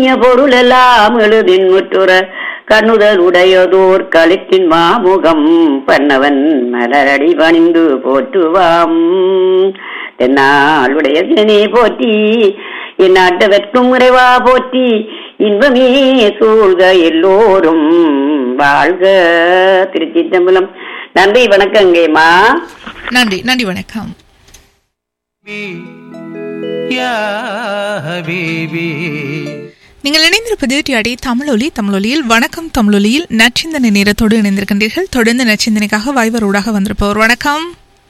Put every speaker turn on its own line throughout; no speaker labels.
பொருள் எல்லாம் எழுதின் முற்றுற கண்ணுதல் உடையதோர் களிற்றின் மாமுகம் பண்ணவன் மலரடி பணிந்து போற்றுவாம் தென்னாளுடைய சினே போற்றி என் நாட்டவர்க்கும் இறைவா போற்றி இன்பமே சூழ்க எல்லோரும் வாழ்க திருச்சிற்றம்பலம் நன்றி வணக்கங்கேம்மா
நன்றி நன்றி வணக்கம்
يا حبيبي
நீங்கள் இணைந்திருப்பது டிஆடி தமிழொலி தமிழொலியில் வணக்கம் தமிழொலியில் நச்சிந்தனை நேரத்தோடு இணைந்திருக்கின்றீர்கள் தொடர்ந்து நச்சிந்தனைக்காக வைவர் ஊடாக வந்திருப்பவர் வணக்கம்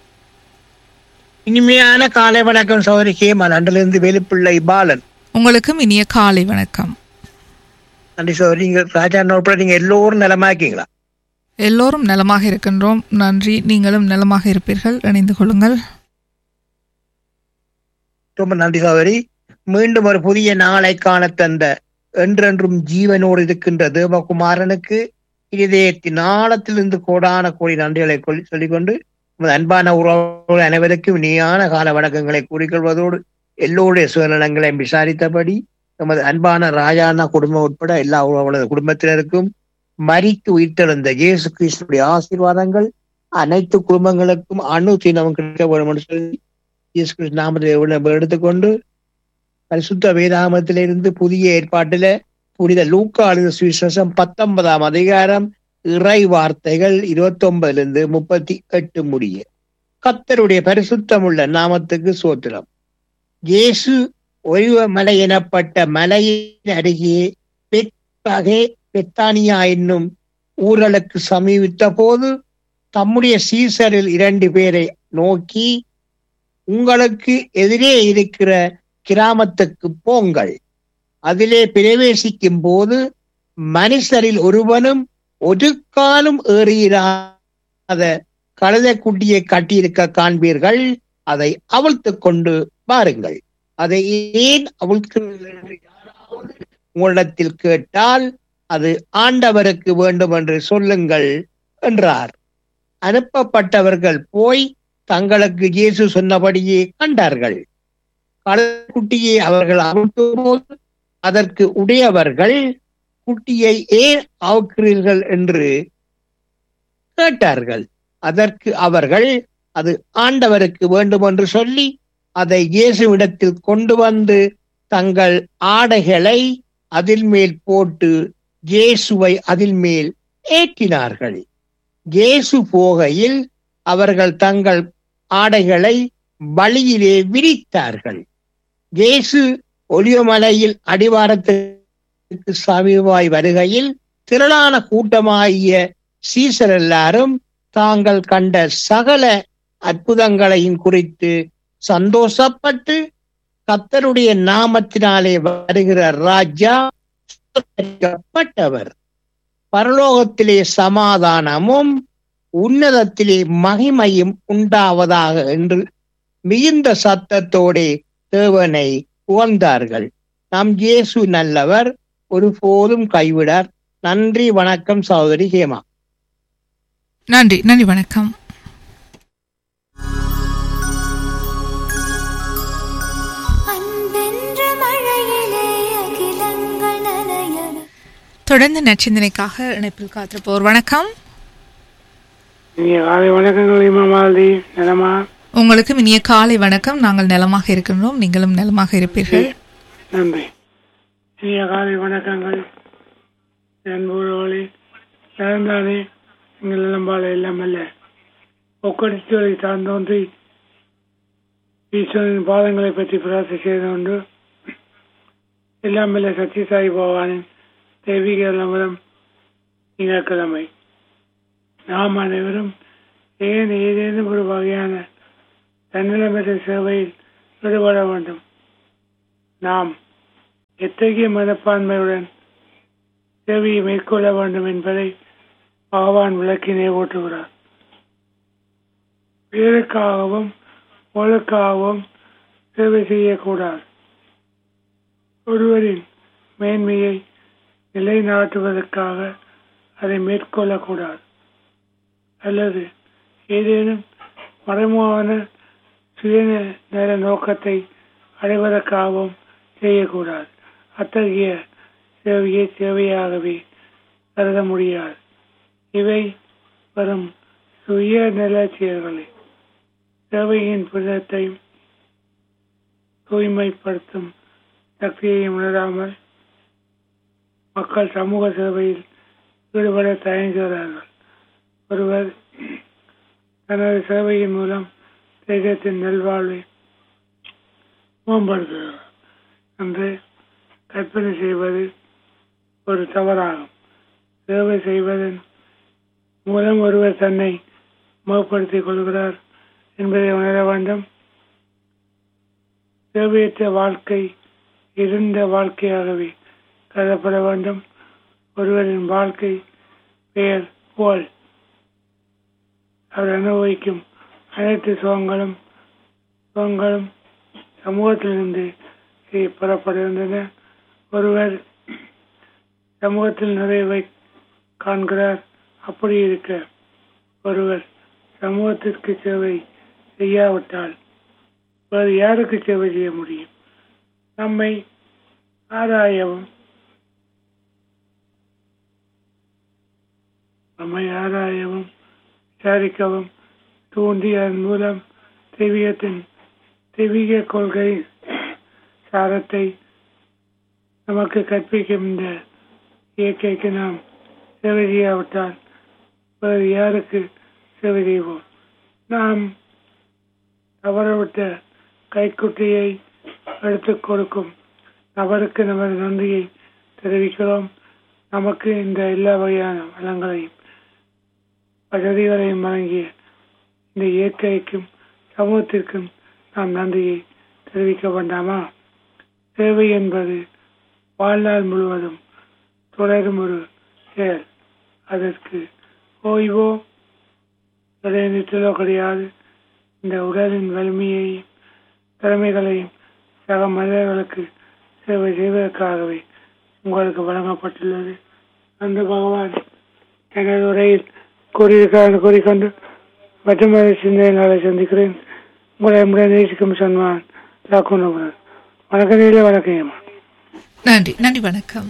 இனிமையான காலை வணக்கம் சௌதரி ஹேமா லண்டனிலிருந்து வேலுப்பிள்ளை பாலன்
உங்களுக்கும் இனிய காலை வணக்கம்
நன்றி சௌதரி நீங்க ராஜா உட்பட நீங்க எல்லோரும் நலமாக்கீங்களா
எல்லோரும் நலமாக இருக்கின்றோம் நன்றி நீங்களும் நலமாக இருப்பீர்கள் இணைந்து கொள்ளுங்கள்
ரொம்ப நன்றி சௌதரி மீண்டும் ஒரு புதிய நாளை காண தந்த என்றென்றும் ஜீவனோடு இருக்கின்ற தேவகுமாரனுக்கு இதயத்தின் ஆழத்திலிருந்து கோடான கோடி நன்றிகளை கொள்- சொல்லிக்கொண்டு நமது அன்பான உறவுகள் அனைவருக்கும் இனியான கால வணக்கங்களை கூறிக்கொள்வதோடு எல்லோருடைய சுயநலங்களையும் விசாரித்தபடி நமது அன்பான ராஜாண்ணா குடும்பம் உட்பட எல்லா உறவுகளது குடும்பத்தினருக்கும் மரித்து உயிர்த்தெழுந்த இயேசு கிறிஸ்துடைய ஆசீர்வாதங்கள் அனைத்து குடும்பங்களுக்கும் அணு தினமும் கிடைக்க வேண்டும் என்று சொல்லி இயேசு கிறிஸ்து நாமத்தை எடுத்துக்கொண்டு பரிசுத்த வேதாமத்திலிருந்து புதிய ஏற்பாட்டில புனித லூக்கா அழுத சுவிசேஷம் பத்தொன்பதாம் அதிகாரம் இறை வார்த்தைகள் இருபத்தி ஒன்பதிலிருந்து முப்பத்தி எட்டு முடிய கத்தருடைய பரிசுத்தமுள்ள நாமத்துக்கு சோத்திரம் இயேசு ஒய்வ மலை எனப்பட்ட மலையின் அருகே பெத்பகே பெத்தானியா என்னும் ஊரலுக்கு சமீபித்த போது தம்முடைய சீசரில் இரண்டு பேரை நோக்கி உங்களுக்கு எதிரே இருக்கிற கிராமத்துக்கு போங்கள் அதிலே பிரவேசிக்கும் போது மனுஷரில் ஒருவனும் ஒரு காலும் ஏறியிராத கழுதைக்குட்டியை கட்டியிருக்க காண்பீர்கள் அதை அவிழ்த்து கொண்டு பாருங்கள் அதை ஏன் அவிழ்க்கிறீர்கள் என்று யாராவது உங்களிடத்தில் கேட்டால் அது ஆண்டவருக்கு வேண்டும் என்று சொல்லுங்கள் என்றார் அனுப்பப்பட்டவர்கள் போய் தங்களுக்கு இயேசு சொன்னபடியே கண்டார்கள் கழுதைக்குட்டியை அவர்கள் அவிழ்த்தும் போது அதற்கு உடையவர்கள் குட்டியை ஏன் அவுக்கிறீர்கள் என்று கேட்டார்கள் அதற்கு அவர்கள் அது ஆண்டவருக்கு வேண்டும் என்று சொல்லி அதை இயேசுவிடத்தில் கொண்டு வந்து தங்கள் ஆடைகளை அதில் மேல் போட்டு இயேசுவை அதில் மேல் ஏற்றினார்கள் இயேசு போகையில் அவர்கள் தங்கள் ஆடைகளை வழியிலே விரித்தார்கள் இயேசு ஒளியமலையில் அடிவாரத்திற்கு சமீபமாய் வருகையில் திரளான கூட்டமாகிய சீசர் எல்லாரும் தாங்கள் கண்ட சகல அற்புதங்களையும் குறித்து சந்தோஷப்பட்டு கத்தருடைய நாமத்தினாலே வருகிற ராஜா ஸ்தோத்தரிக்கப்பட்டவர் பரலோகத்திலே சமாதானமும் உன்னதத்திலே மகிமையும் உண்டாவதாக என்று மிகுந்த சத்தத்தோடே தேவனை புகழ்ந்தார்கள் நம் இயேசு நல்லவர் ஒருபோதும் கைவிடார் நன்றி வணக்கம் சகோதரி ஹேமா
நன்றி நன்றி வணக்கம்
அன்பென்ற மழையிலே அகிலங்கள் நனையவே
தொடர்ந்து நச்சிந்தனைக்காக இணைப்பில் காத்திருப்போர் வணக்கம்
இனிய காலை வணக்கங்கள் இமாமாலதி நலமா
உங்களுக்கும் இனிய காலை வணக்கம் நாங்கள் நலமாக இருக்கின்றோம் நீங்களும் நலமாக இருப்பீர்கள்
நன்றி இனிய காலை வணக்கங்கள் அன்புறவழி நடந்தானே எங்கள் இளம்பால எல்லாம் அல்ல ஒக்கடித்துவதை சார்ந்தோன்றி ஈஸ்வரனின் பாதங்களை பற்றி பிரார்த்தனை செய்து கொண்டு எல்லாம் அல்ல சத்யசாயி பகவானின் தெய்வீக நம்பரம் திங்கட்கிழமை நாம் அனைவரும் ஏன் ஏதேனும் ஒரு வகையான தன்னலமற்ற சேவையில் ஈடுபட வேண்டும் நாம் எத்தகைய மனப்பான்மையுடன் சேவையை மேற்கொள்ள வேண்டும் என்பதை பகவான் விளக்கினே ஓட்டுகிறார் வேறுக்காகவும் ஒழுக்காகவும் சேவை செய்யக்கூடாது ஒருவரின் மேன்மையை நிலைநாட்டுவதற்காக அதை மேற்கொள்ளக்கூடாது அல்லது ஏதேனும் மறைமுகமான சுய நேர நோக்கத்தை அடைவதற்காகவும் செய்யக்கூடாது அத்தகைய சேவையை சேவையாகவே கருத முடியாது இவை வரும் சுய நிலச்சியர்களே சேவையின் புனிதத்தை தூய்மைப்படுத்தும் சக்தியை உணராமல் மக்கள் சமூக சேவையில் ஈடுபட தயங்குகிறார்கள் ஒருவர் தனது சேவையின் மூலம் தேசத்தின் நல்வாழ்வை மேம்படுத்துகிறார் என்று கற்பனை செய்வது ஒரு தவறாகும் சேவை செய்வதன் மூலம் ஒருவர் தன்னை மேம்படுத்திக் கொள்கிறார் என்பதை உணர வேண்டும் சேவையற்ற வாழ்க்கை இருண்ட வாழ்க்கையாகவே கருதப்பட வேண்டும் ஒருவரின் வாழ்க்கை பெயர் புகழ் அவர் அனுபவிக்கும் அனைத்து சுகங்களும் சுகங்களும் சமூகத்திலிருந்து பெறப்படுகின்றன ஒருவர் சமூகத்தில் நிறைவை காண்கிறார் அப்படி இருக்க ஒருவர் சமூகத்திற்கு சேவை செய்யாவிட்டால் வேறு யாருக்கு சேவை செய்ய முடியும் நம்மை ஆராயவும் நம்மை ஆராயவும் விசாரிக்கவும் தூண்டி அதன் மூலம் தெய்வீகத்தின் தெய்வீக கொள்கை சாரத்தை நமக்கு கற்பிக்கும் இந்த இயற்கைக்கு நாம் சேவை செய்யாவிட்டால் வேறு யாருக்கு சேவை செய்வோம் நாம் தவறவிட்ட கைக்குட்டியை எடுத்துக் கொடுக்கும் நபருக்கு நமது நன்றியை தெரிவிக்கிறோம் நமக்கு இந்த எல்லா வகையான வளங்களையும் வசதிகளையும் வழங்கிய இந்த இயற்கைக்கும் சமூகத்திற்கும் நாம் நன்றியை தெரிவிக்க வேண்டாமா சேவை என்பது வாழ்நாள் முழுவதும் தொடரும் ஒரு செயல் அதற்கு ஓய்வோ இடைநிற்றலோ கிடையாது இந்த உடலின் வலிமையையும் திறமைகளையும் சக மனிதர்களுக்கு சேவை செய்வதற்காகவே உங்களுக்கு வழங்கப்பட்டுள்ளது அந்த பகவான் எனது உரையில் கூறியிருக்கிறார் கூறிக்கொண்டு மற்றும் சிந்தனை நாளை சந்திக்கிறேன் உங்களை முறை நேசிக்கும் சன்மான் லாக்குனபுரன் வணக்கம் நீல வணக்கம் ஏமா
நன்றி நன்றி வணக்கம்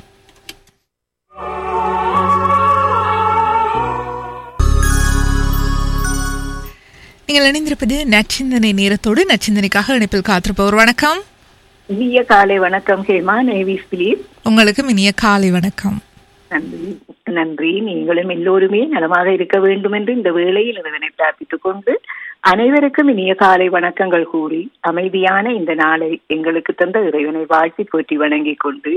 நீங்கள் இணைந்திருப்பது நச்சிந்தனை நேரத்தோடு நச்சிந்தனைக்காக இணைப்பில் காத்திருப்பவர் வணக்கம்
இனிய காலை வணக்கம் ஹேமா நேவிஸ் பிலீஸ்
உங்களுக்கும் இனிய காலை வணக்கம்
நன்றி நன்றி நீங்களும் எல்லோருமே நலமாக இருக்க வேண்டும் என்று இந்த வேளையில் இறைவனை பிரார்த்தித்துக் கொண்டு அனைவருக்கும் இனிய காலை வணக்கங்கள் கூறி அமைதியான இந்த நாளை எங்களுக்கு தந்த இறைவனை வாழ்த்தி போற்றி வணங்கிக் கொண்டு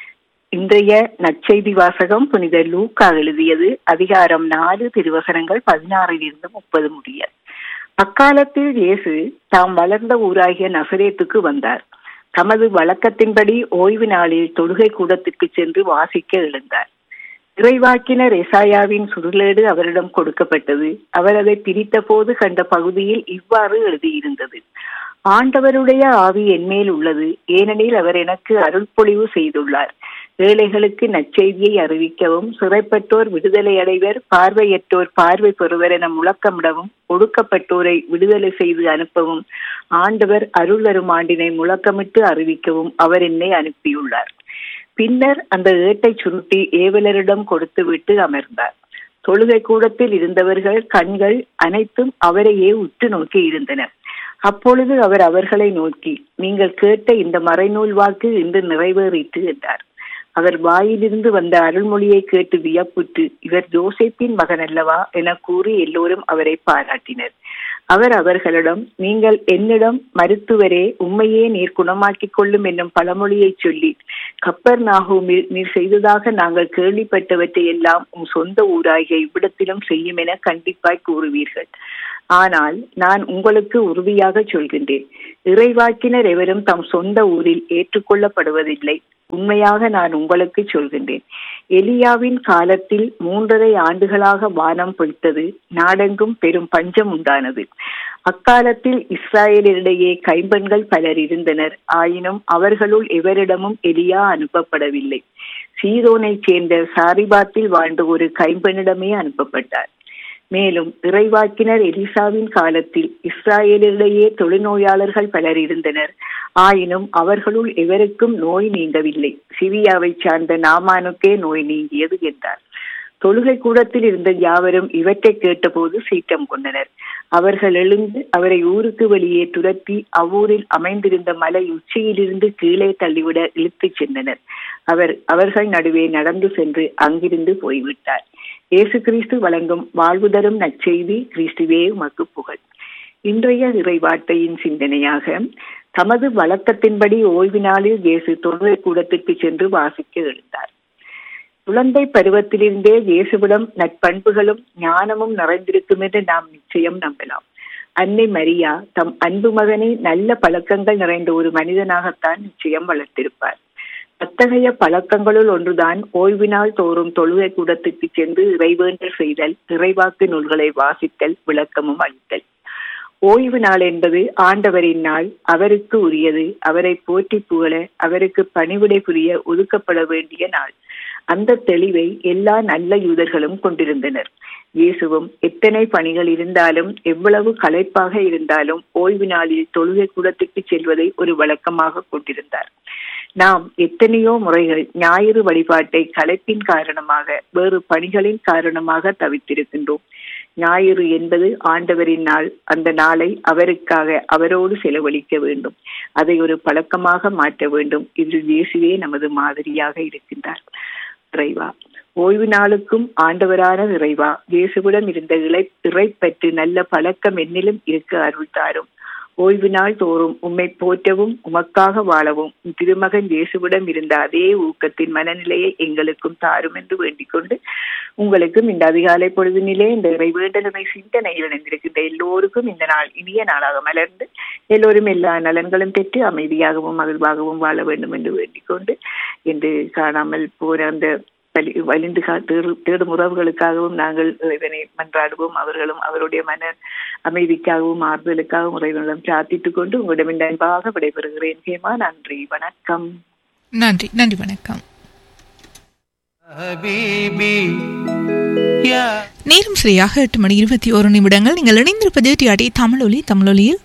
இன்றைய நற்செய்தி வாசகம் புனித லூக்கா எழுதியது அதிகாரம் நாலு திருவசனங்கள் பதினாறில் இருந்து முப்பது முடிய அக்காலத்தில் இயேசு தாம் வளர்ந்த ஊராகிய நசரேத்துக்கு வந்தார் தமது வழக்கத்தின்படி ஓய்வு நாளில் தொழுகை கூடத்துக்கு சென்று வாசிக்க எழுந்தார் இறைவாக்கினர் எசாயாவின் சுருளேடு அவரிடம் கொடுக்கப்பட்டது அவர் அதை பிரித்த போது கண்ட பகுதியில் இவ்வாறு எழுதியிருந்தது ஆண்டவருடைய ஆவி என்மேல் உள்ளது ஏனெனில் அவர் எனக்கு அருள்பொழிவு செய்துள்ளார் ஏழைகளுக்கு நற்செய்தியை அறிவிக்கவும் சிறைப்பட்டோர் விடுதலை அடைவர் பார்வையற்றோர் பார்வை பெறுவர் என முழக்கமிடவும் ஒடுக்கப்பட்டோரை விடுதலை செய்து அனுப்பவும் ஆண்டவர் அருள் வரும் ஆண்டினை முழக்கமிட்டு அறிவிக்கவும் அவர் என்னை அனுப்பியுள்ளார் பின்னர் அந்த ஏட்டை சுருட்டி ஏவலரிடம் கொடுத்துவிட்டு அமர்ந்தார் தொழுகை கூடத்தில் இருந்தவர்கள் கண்கள் அனைத்தும் அவரையே உற்று நோக்கி இருந்தன அப்பொழுது அவர் அவர்களை நோக்கி நீங்கள் கேட்ட இந்த மறைநூல் வாக்கு இன்று நிறைவேறிற்று என்றார் அவர் வாயிலிருந்து வந்த அருள்மொழியை கேட்டு வியப்புற்று இவர் ஜோசேப்பின் மகன் அல்லவா என கூறி எல்லோரும் அவரை பாராட்டினர் அவர் அவர்களிடம் நீங்கள் என்னிடம் மருத்துவரே உண்மையே நீர் குணமாக்கிக் கொள்ளும் என்னும் பழமொழியை சொல்லி கப்பர் நாகூமில் நீர் செய்ததாக நாங்கள் கேள்விப்பட்டவற்றை எல்லாம் உம் சொந்த ஊராகிய இவ்விடத்திலும் செய்யும் என கண்டிப்பாய் கூறுவீர்கள் ஆனால் நான் உங்களுக்கு உறுதியாக சொல்கின்றேன் இறைவாக்கினர் எவரும் தம் சொந்த ஊரில் ஏற்றுக்கொள்ளப்படுவதில்லை உண்மையாக நான் உங்களுக்கு சொல்கின்றேன் எலியாவின் காலத்தில் மூன்றரை ஆண்டுகளாக வானம் பொய்த்தது நாடெங்கும் பெரும் பஞ்சம் உண்டானது அக்காலத்தில் இஸ்ராயலிடையே கைம்பெண்கள் பலர் இருந்தனர் ஆயினும் அவர்களுள் எவரிடமும் எலியா அனுப்பப்படவில்லை சீதோனைச் சேர்ந்த சாரிபாத்தில் வாழ்ந்த ஒரு கைம்பெண்ணிடமே அனுப்பப்பட்டார் மேலும் இறைவாக்கினர் எலிசாவின் காலத்தில் இஸ்ராயேலிடையே தொழுநோயாளர்கள் பலர் இருந்தனர் ஆயினும் அவர்களுள் எவருக்கும் நோய் நீங்கவில்லை சிரியாவைச் சார்ந்த நாமானுக்கே நோய் நீங்கியது என்றார் தொழுகை கூடத்தில் இருந்த யாவரும் இவற்றை கேட்டபோது சீற்றம் கொண்டனர் அவர்கள் எழுந்து அவரை ஊருக்கு வெளியே துரத்தி அவ்வூரில் அமைந்திருந்த மலை உச்சியிலிருந்து கீழே தள்ளிவிட இழுத்துச் சென்றனர் அவர் அவர்கள் நடுவே நடந்து சென்று அங்கிருந்து போய்விட்டார் இயேசு கிறிஸ்து வழங்கும் வாழ்வு தரும் நற்செய்தி கிறிஸ்துவே உமக்கு புகழ் இன்றைய இறைவார்த்தையின் சிந்தனையாக தமது வழக்கத்தின்படி ஓய்வு நாளில் இயேசு தொழுகை கூடத்திற்கு சென்று வாசிக்க எழுந்தார் குழந்தை பருவத்திலிருந்தே இயேசுவிடம் நற்பண்புகளும் ஞானமும் நிறைந்திருக்கும் என்று நாம் நிச்சயம் நம்பலாம் அன்னை மரியா தம் அன்பு மகனை நல்ல பழக்கங்கள் நிறைந்த ஒரு மனிதனாகத்தான் நிச்சயம் வளர்த்திருப்பார் அத்தகைய பழக்கங்களுள் ஒன்றுதான் ஓய்வு நாள் தோறும் தொழுகை கூடத்திற்கு சென்று இறைவேண்டல் செய்தல் இறைவாக்கு நூல்களை வாசித்தல் விளக்கமும் அளித்தல் ஓய்வு நாள் என்பது ஆண்டவரின் நாள் அவருக்கு உரியது அவரை போற்றி புகழ அவருக்கு பணிவிடை புரிய ஒதுக்கப்பட வேண்டிய நாள் அந்த தெளிவை எல்லா நல்ல யூதர்களும் கொண்டிருந்தனர் இயேசுவும் எத்தனை பணிகள் இருந்தாலும் எவ்வளவு களைப்பாக இருந்தாலும் ஓய்வு நாளில் தொழுகை கூடத்திற்கு செல்வதை ஒரு வழக்கமாக கொண்டிருந்தார் நாம் எத்தனையோ முறைகள் ஞாயிறு வழிபாட்டை களைப்பின் காரணமாக வேறு பணிகளின் காரணமாக தவித்திருக்கின்றோம் ஞாயிறு என்பது ஆண்டவரின் நாள் அந்த நாளை அவருக்காக அவரோடு செலவழிக்க வேண்டும் அதை ஒரு பழக்கமாக மாற்ற வேண்டும் இதில் இயேசுவே நமது மாதிரியாக இருக்கின்றார் இறைவா ஓய்வு நாளுக்கும் ஆண்டவரான இறைவா இயேசுவிடம் இருந்த இறை இறைப்பற்று நல்ல பழக்கம் என்னிலும் இருக்க அருள் தாரும் ஓய்வு நாள் தோறும் உம்மை போற்றவும் உமக்காக வாழவும் உம் திருமகன் இயேசுவிடம் இருந்த அதே ஊக்கத்தின் மனநிலையை எங்களுக்கும் தாரும் என்று வேண்டிக் கொண்டு உங்களுக்கும் இந்த அதிகாலை பொழுதினிலே இந்த இறைவேண்டலுமை சிந்தனையில் இணைந்திருக்கின்ற எல்லோருக்கும் இந்த நாள் இனிய நாளாக மலர்ந்து எல்லோரும் எல்லா நலன்களும் பெற்று அமைதியாகவும் மகிழ்வாகவும் வாழ வேண்டும் என்று வேண்டிக் கொண்டு என்று காணாமல் போன அந்த வலி வலிந்து கா- தேடு- தேடும் உறவுகளுக்காகவும் நாங்கள் இறைவனை மன்றாடுவோம் அவர்களும் அவருடைய மன அமைதிக்காகவும் ஆறுதலுக்காகவும் இறைவனிடம் பிரார்த்தித்துக் கொண்டு உங்களிடம் இந்த அன்பாக விடைபெறுகிறேன் ஹேமா நன்றி வணக்கம்
நன்றி நன்றி வணக்கம்
حبيبي يا
நேரம் சரியாக எட்டு மணி இருபத்தி ஒரு நிமிடங்கள் நீங்கள் இணைந்திருப்பது டிஆடி தமிழொலி தமிழொலியில்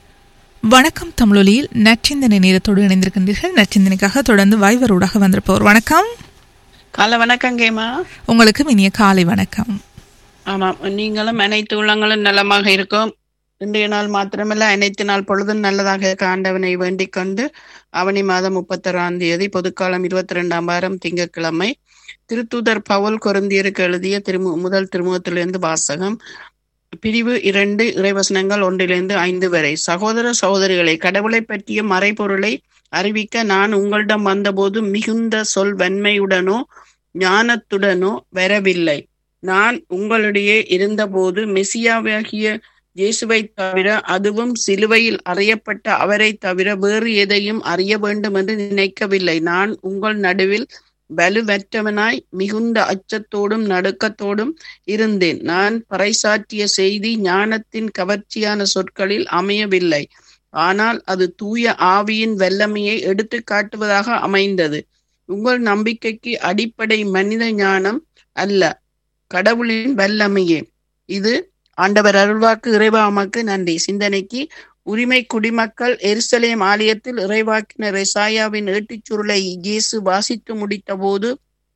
வணக்கம் தமிழொலியில் நச்சிந்தனை நேரத்தோடு இணைந்திருக்கின்றீர்கள் நச்சிந்தனைக்காக தொடர்ந்து வாய்வரோடாக வந்திருப்பவர் வணக்கம்
காலை வணக்கம் கேமா
உங்களுக்கும் இனிய காலை வணக்கம்
ஆமாம் நீங்களும் அனைத்து உள்ளங்களும் நலமாக இருக்கும் இன்றைய நாள் மாத்திரமல்ல அனைத்து நாள் பொழுதும் நல்லதாக இருக்க ஆண்டவனை வேண்டிக் கொண்டு அவனி மாதம் முப்பத்தொராம் தேதி பொதுக்காலம் இருபத்தி ரெண்டாம் வாரம் திங்கட்கிழமை திருத்தூதர் பவுல் கொருந்தியருக்கு எழுதிய திருமு முதல் திருமுகத்திலிருந்து வாசகம் பிரிவு இரண்டு இறைவசனங்கள் ஒன்றிலிருந்து ஐந்து வரை சகோதர சகோதரிகளை கடவுளை பற்றிய மறைபொருளை அறிவிக்க நான் உங்களிடம் வந்தபோது மிகுந்த சொல் வன்மையுடனோ ஞானத்துடனோ வரவில்லை நான் உங்களிடையே இருந்தபோது மெசியாவாகிய இயேசுவை தவிர அதுவும் சிலுவையில் அறியப்பட்ட அவரை தவிர வேறு எதையும் அறிய வேண்டும் என்று நினைக்கவில்லை நான் உங்கள் நடுவில் வலுவற்றவனாய் மிகுந்த அச்சத்தோடும் நடுக்கத்தோடும் இருந்தேன் நான் பறைசாற்றிய செய்தி ஞானத்தின் கவர்ச்சியான சொற்களில் அமையவில்லை ஆனால் அது தூய ஆவியின் வல்லமையை எடுத்து காட்டுவதாக அமைந்தது உங்கள் நம்பிக்கைக்கு அடிப்படை மனித ஞானம் அல்ல கடவுளின் வல்லமையே இது ஆண்டவர் அருள்வாக்கு இறைவாமக்கு நன்றி சிந்தனைக்கு உரிமை குடிமக்கள் எருசலேம் ஆலயத்தில் இறைவாக்கினர் எசாயாவின் ஏட்டுச் சுருளை இயேசு வாசித்து முடித்த போது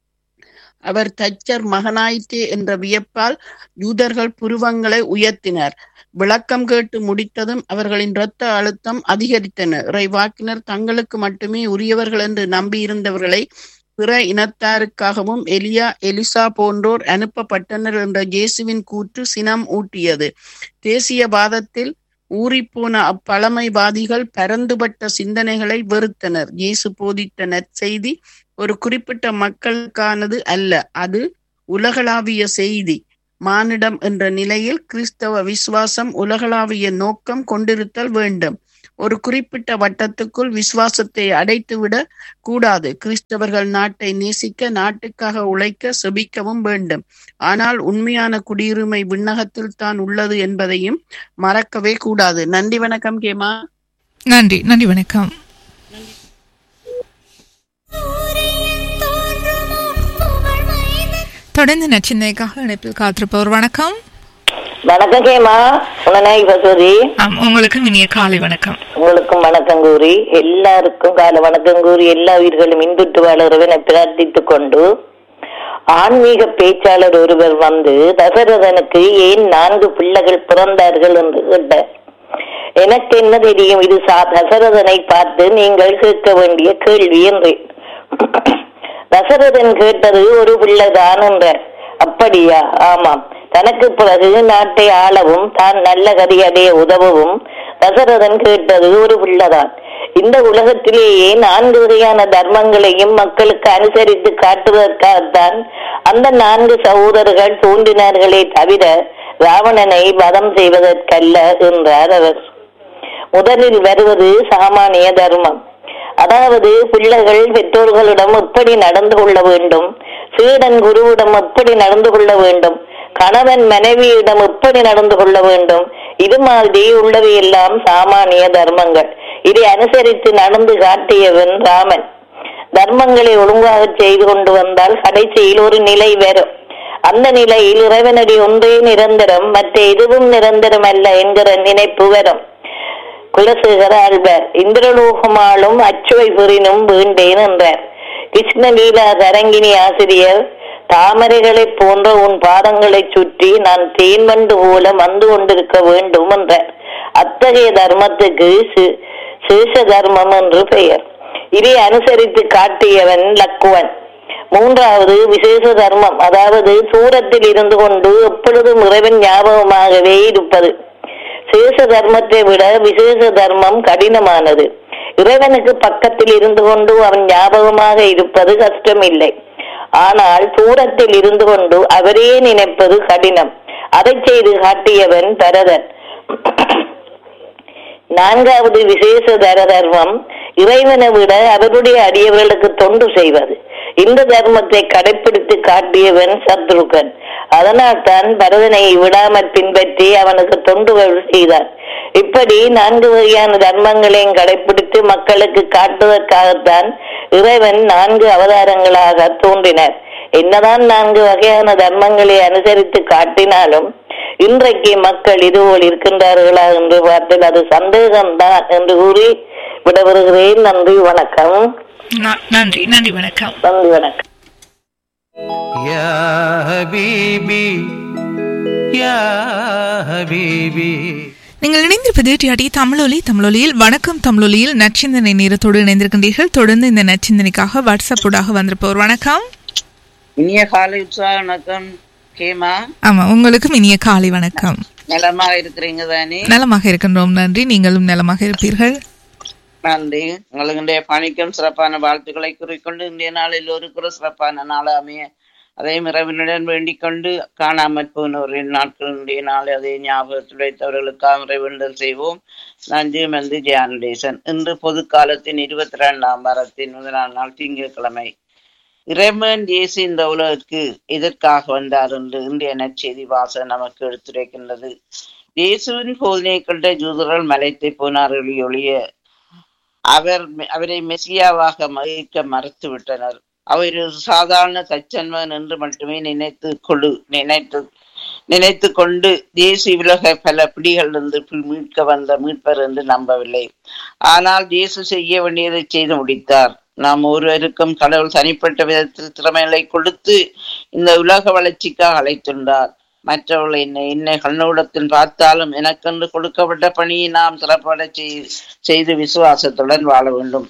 அவர் தச்சர் மகனாயிற்றே என்ற வியப்பால் யூதர்கள் புருவங்களை உயர்த்தினர் விளக்கம் கேட்டு முடித்ததும் அவர்களின் இரத்த அழுத்தம் அதிகரித்தன இறைவாக்கினர் தங்களுக்கு மட்டுமே உரியவர்கள் என்று நம்பியிருந்தவர்களை பிற இனத்தாருக்காகவும் எலியா எலிசா போன்றோர் அனுப்பப்பட்டனர் என்ற இயேசுவின் கூற்று சினம் ஊட்டியது தேசியவாதத்தில் ஊறிப்போன அப்பழமைவாதிகள் பரந்துபட்ட சிந்தனைகளை வெறுத்தனர் இயேசு போதித்த நற்செய்தி ஒரு குறிப்பிட்ட மக்களுக்கானது அல்ல அது உலகளாவிய செய்தி மானிடம் என்ற நிலையில் கிறிஸ்தவ விசுவாசம் உலகளாவிய நோக்கம் கொண்டிருத்தல் வேண்டும் ஒரு குறிப்பிட்ட வட்டத்துக்குள் விசுவாசத்தை அடைத்துவிட கூடாது கிறிஸ்தவர்கள் நாட்டை நேசிக்க நாட்டுக்காக உழைக்க செபிக்கவும் வேண்டும் ஆனால் உண்மையான குடியுரிமை விண்ணகத்தில் தான் உள்ளது என்பதையும் மறக்கவே கூடாது நன்றி வணக்கம் கேமா
நன்றி நன்றி வணக்கம்
சூரியன் தோன்றுமோ புகழ் மைந்தன்
தொடர்ந்து நச்சிந்தனைக்காக இணைப்பில் காத்திருப்பவர் வணக்கம்
வணக்கம் கேமா உணநாயகி பசுரி
ஆம், உங்களுக்கும் இனிய காலை வணக்கம்
உங்களுக்கும் வணக்கம் கூறி எல்லாருக்கும் கால வணக்கம் கூறி எல்லா உயிர்களும் இந்துட்டு வாழறவனை பிரார்த்தித்துக் கொண்டு ஆன்மீக பேச்சாளர் ஒருவர் வந்து தசரதனுக்கு ஏன் நான்கு பிள்ளைகள் பிறந்தார்கள் என்று கேட்டார் எனக்கு என்ன தெரியும் இது சா- தசரதனை பார்த்து நீங்கள் கேட்க வேண்டிய கேள்வி என்றேன் தசரதன் கேட்டது ஒரு பிள்ளைதான் என்றார் அப்படியா ஆமாம் தனக்கு பிறகு நாட்டை ஆளவும் தான் நல்ல கதி அடைய உதவவும் தசரதன் கேட்டது ஒரு பிள்ளைதான் இந்த உலகத்திலேயே நான்கு வகையான தர்மங்களையும் மக்களுக்கு அனுசரித்து காட்டுவதற்காகத்தான் அந்த நான்கு சகோதரர்கள் தோன்றினார்களே தவிர ராவணனை வதம் செய்வதற்கல்ல என்றார் அவர் முதலில் வருவது சாமானிய தர்மம் அதாவது பிள்ளைகள் பெற்றோர்களிடம் எப்படி நடந்து கொள்ள வேண்டும் சீடன் குருவிடம் எப்படி நடந்து கொள்ள வேண்டும் கணவன் மனைவியிடம் எப்படி நடந்து கொள்ள வேண்டும் இது மாதிரி உள்ளவையெல்லாம் சாமானிய தர்மங்கள் இதை அனுசரித்து நடந்து காட்டியவன் ராமன் தர்மங்களை ஒழுங்காக செய்து கொண்டு வந்தால் கடைசியில் ஒரு நிலை வரும் அந்த நிலையில் இறைவனடி ஒன்றே நிரந்தரம் மற்ற எதுவும் நிரந்தரம் அல்ல என்கிற நினைப்பு வரும் குலசேகர ஆழ்வார் இந்திரலோகமாலும் அச்சுவை புரினும் வேண்டேன் என்றார் கிருஷ்ணலீலா தரங்கினி ஆசிரியர் தாமரைகளைப் போன்ற உன் பாதங்களைச் சுற்றி நான் தேன்வண்டு போல வந்து கொண்டிருக்க வேண்டும் என்றார் அத்தகைய தர்மத்துக்கு சே- சேஷ தர்மம் என்று பெயர் இதை அனுசரித்து காட்டியவன் லக்குவன் மூன்றாவது விசேஷ தர்மம் அதாவது தூரத்தில் இருந்து கொண்டு எப்பொழுதும் இறைவன் ஞாபகமாகவே இருப்பது சேஷ தர்மத்தை விட விசேஷ தர்மம் கடினமானது இறைவனுக்கு பக்கத்தில் இருந்து கொண்டு அவன் ஞாபகமாக இருப்பது கஷ்டமில்லை ஆனால் தூரத்தில் இருந்து கொண்டு அவரே நினைப்பது கடினம் அதை செய்து காட்டியவன் பரதன் நான்காவது விசேஷ தர தர்மம் இறைவனை விட அவருடைய அடியவர்களுக்கு தொண்டு செய்வது இந்த தர்மத்தை கடைப்பிடித்து காட்டியவன் சத்ருகன் அதனால் தான் பரதனை விடாமல் பின்பற்றி அவனுக்கு தொண்டுகள் செய்தார் இப்படி நான்கு வகையான தர்மங்களையும் கடைப்பிடித்து மக்களுக்கு காட்டுவதற்காகத்தான் இறைவன் நான்கு அவதாரங்களாக தோன்றினார் என்னதான் நான்கு வகையான தர்மங்களை அனுசரித்து காட்டினாலும் இன்றைக்கு மக்கள் இதுபோல் இருக்கின்றார்களா என்று பார்த்தால் அது சந்தேகம்தான் என்று கூறி விடவருகிறேன் நன்றி வணக்கம்
ந- நன்றி நன்றி வணக்கம்
நன்றி வணக்கம்
يا حبيبي يا حبيبي
நீங்கள் இணைந்திருப்பது டிஆர்டி தமிழொலி தமிழொலியில் வணக்கம் தமிழொலியில் நச்சிந்தனை நேரத்தோடு இணைந்திருக்கின்றீர்கள் தொடர்ந்து இந்த நச்சிந்தனைக்காக வாட்ஸ்அப் ஊடாக வந்திருப்போர் வணக்கம்
இனிய காலை உற்சாக வணக்கம் கேமா
ஆமா உங்களுக்கும் இனிய காலை வணக்கம்
நலமா இருக்கிறீங்க தானே
நலமாக இருக்கின்றோம் நன்றி நீங்களும் நலமாக இருப்பீர்கள்
நன்றி உங்களுடைய பணிக்கும் சிறப்பான வாழ்த்துக்களை கூறிக்கொண்டு இன்றைய நாள் எல்லோருக்கும் ஒரு சிறப்பான நாள் அமைய அதே இறைவனுடன் வேண்டிக் கொண்டு காணாமற் போனவரின் நாட்களுடைய நாள் அதே ஞாபகத்தில் வைத்தவர்களுக்காக இறைவேண்டல் செய்வோம் நன்றி வந்து ஜெயானடேசன் இன்று பொது காலத்தின் இருபத்தி ரெண்டாம் வாரத்தின் முதலாம் நாள் திங்கட்கிழமை இறைவன் இயேசு இந்த உலகிற்கு எதற்காக வந்தார் என்று இன்றைய நற்செய்தி வாசகம் நமக்கு எடுத்துரைக்கின்றது இயேசுவின் போதனை கண்ட ஜூதர்கள் மலைத்து போனார்கள் ஒழிய அவர் அவரை மெசியாவாக மகிழ்க்க மறுத்து விட்டனர் அவர் ஒரு சாதாரண தச்சன்வன் என்று மட்டுமே நினைத்து கொடு நினைத்து நினைத்து கொண்டு தேசி உலக பல பிடிகளிலிருந்து மீட்க வந்த மீட்பர் என்று நம்பவில்லை ஆனால் இயேசு செய்ய வேண்டியதை செய்து முடித்தார் நாம் ஒருவருக்கும் கடவுள் தனிப்பட்ட விதத்தில் திறமைகளை கொடுத்து இந்த உலக வளர்ச்சிக்காக அழைத்துள்ளார் மற்றவர்கள் என்னை என்னை கண்ணோடத்தில் பார்த்தாலும் எனக்கென்று கொடுக்கப்பட்ட பணியை நாம் சிறப்பட செய்- செய்து விசுவாசத்துடன் வாழ வேண்டும்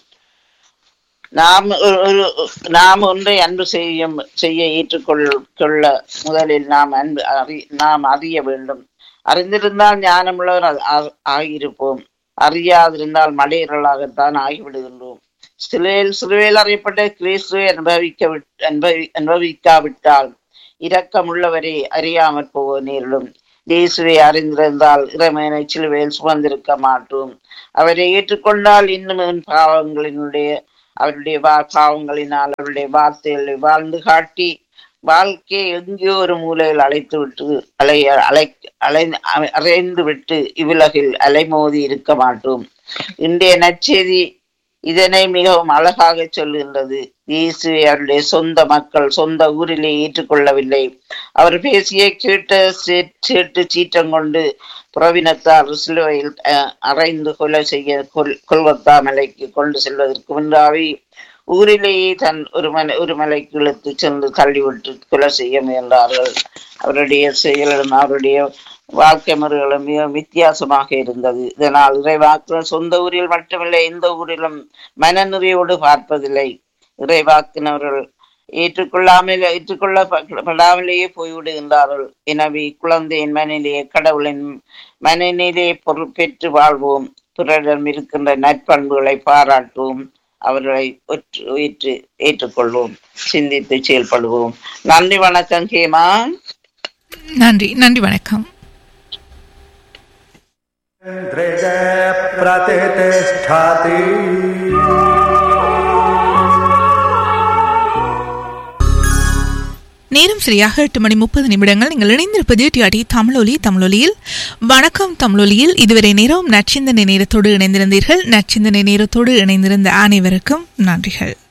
நாம் ஒரு ஒரு- நாம் ஒன்றை அன்பு செய்யும் செய்ய ஏற்றுக்கொள் கொள்ள முதலில் நாம் அன்பு அறி நாம் அறிய வேண்டும் அறிந்திருந்தால் ஞானமுள்ளவர் ஆ- ஆ- ஆகியிருப்போம் அறியாதிருந்தால் மடையர்களாகத்தான் ஆகிவிடுகின்றோம் சிலுவையில் சிலுவையில் அறியப்பட்ட கிறிஸ்துவை அனுபவிக்க விட்- அனுபவி அனுபவிக்காவிட்டால் இரக்கமுள்ளவரை அறியாமற் போக நேரிடும் இயேசுவை அறிந்திருந்தால் இறைமையனை சிலுவையில் சுமந்திருக்க மாட்டோம் அவரை ஏற்றுக்கொண்டால் இன்னும் என் பாவங்களினுடைய அவருடைய வா பாவங்களினால் அவருடைய வார்த்தைகளை வாழ்ந்து காட்டி வாழ்க்கையை எங்கேயோ ஒரு மூலையில் அழைத்து விட்டு அலைய அலை அலை அறைந்து விட்டு இவ்வுலகில் அலைமோதி இருக்க மாட்டோம் இன்றைய நற்செய்தி இதனை மிகவும் அழகாக சொல்லுகின்றது இயேசு அவருடைய சொந்த மக்கள் சொந்த ஊரிலே ஏற்றுக்கொள்ளவில்லை அவர் பேசிய கேட்ட சே- சேட்டு சீற்றம் கொண்டு புறவினத்தார் சிலுவையில் அஹ், அறைந்து கொலை செய்ய கொல் கொல்கத்தா மலைக்கு கொண்டு செல்வதற்கு முன்பாவே ஊரிலேயே தன் ஒரு மலை ஒரு மலைக்கு இழுத்து சென்று தள்ளிவிட்டு கொலை செய்ய முயன்றார்கள் அவருடைய செயலும் அவருடைய வாழ்க்கை முறைகளும் மிக வித்தியாசமாக இருந்தது இதனால் இறைவாக்குகள் சொந்த ஊரில் மட்டுமில்லை எந்த ஊரிலும் மனநிறையோடு பார்ப்பதில்லை இறைவாக்கினவர்கள் ஏற்றுக்கொள்ளாமல் ஏற்றுக்கொள்ளப்படாமலேயே போய்விடுகின்றார்கள் எனவே குழந்தையின் மனநிலையை கடவுளின் மனநிலையை பொறுப்பேற்று வாழ்வோம் பிறரிடம் இருக்கின்ற நற்பண்புகளை பாராட்டுவோம் அவர்களை ஒற்று ஏற்று ஏற்றுக்கொள்வோம் சிந்தித்து செயல்படுவோம் நன்றி வணக்கம் கேமா
நன்றி நன்றி வணக்கம்
प्रतिष्ठति
நேரம் சரியாக எட்டு மணி முப்பது நிமிடங்கள் நீங்கள் இணைந்திருப்பது டிஆடி தமிழொலி தமிழொலியில் வணக்கம் தமிழொலியில் இதுவரை நேரம் நச்சிந்தனை நேரத்தோடு இணைந்திருந்தீர்கள் நச்சிந்தனை நேரத்தோடு இணைந்திருந்த அனைவருக்கும் நன்றிகள்